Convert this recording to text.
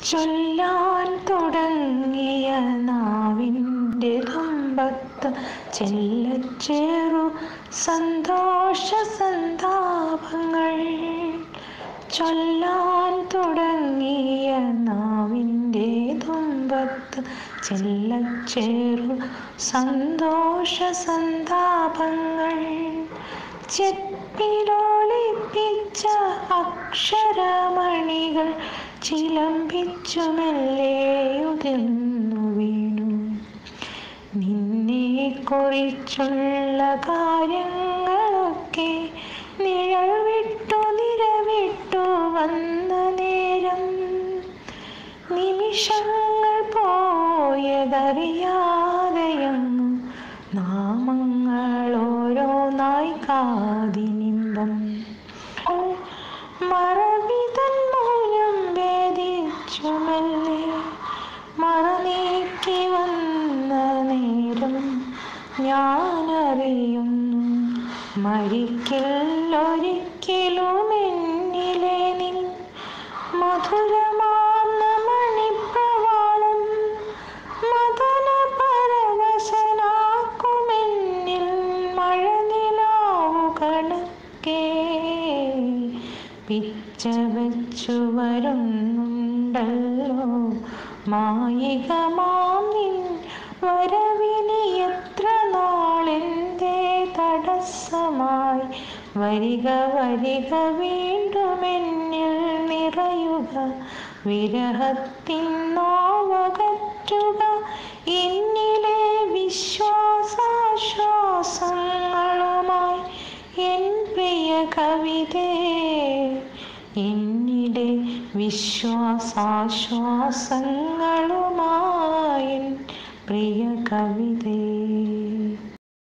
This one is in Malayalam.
ചൊല്ലാൻ തുടങ്ങിയ നാവിൻ്റെ തുമ്പത്ത് ചെല്ലച്ചേറു സന്തോഷ സന്താപങ്ങൾ ചൊല്ലാൻ തുടങ്ങിയ നാവിൻ്റെ തുമ്പത്ത് ചെല്ലച്ചേറു സന്തോഷ സന്താപങ്ങൾ ചെപ്പിലൊളിപ്പിച്ച അക്ഷരമണികൾ ചിലമ്പിച്ചു മെല്ലെയുതിർന്നു വീണു നിന്നെ കുറിച്ചുള്ള കാര്യങ്ങളൊക്കെ നിഴൽ വിട്ടു നിരവിട്ടു വന്ന നേരം നിമിഷങ്ങൾ പോയതറിയാതെയങ്ങു നാമങ്ങൾ ഓരോന്നായി കാതിനിമ്പം മറവിതൻ മൂലം വേദിച്ചു മെല്ലെ മറനീക്കി വന്ന നേരം ഞാനറിയുന്നു മരിക്കില്ലൊരിക്കലും എന്നിലെ നിൻ മധുരമാർന്ന മണിപ്രവാളം മദന പരവശനാക്കുമെന്നിൽ മഴനിലാവു കണക്കേ പിച്ച വച്ചു വരുന്നുണ്ടല്ലോ മായികമാം നിൻ വരവിനി എത്ര നാളെന്തേ തടസ്സമായി വരിക വരിക വീണ്ടുമെന്നിൽ നിറയുക വിരഹത്തിൻ നോവകറ്റുക എന്നിലെ വിശ്വാസാശ്വാസങ്ങളുമായി എൻ പ്രിയ കവിതേ എന്നിലെ വിശ്വാസാശ്വാസങ്ങളുമായി എൻ പ്രിയ കവിതേ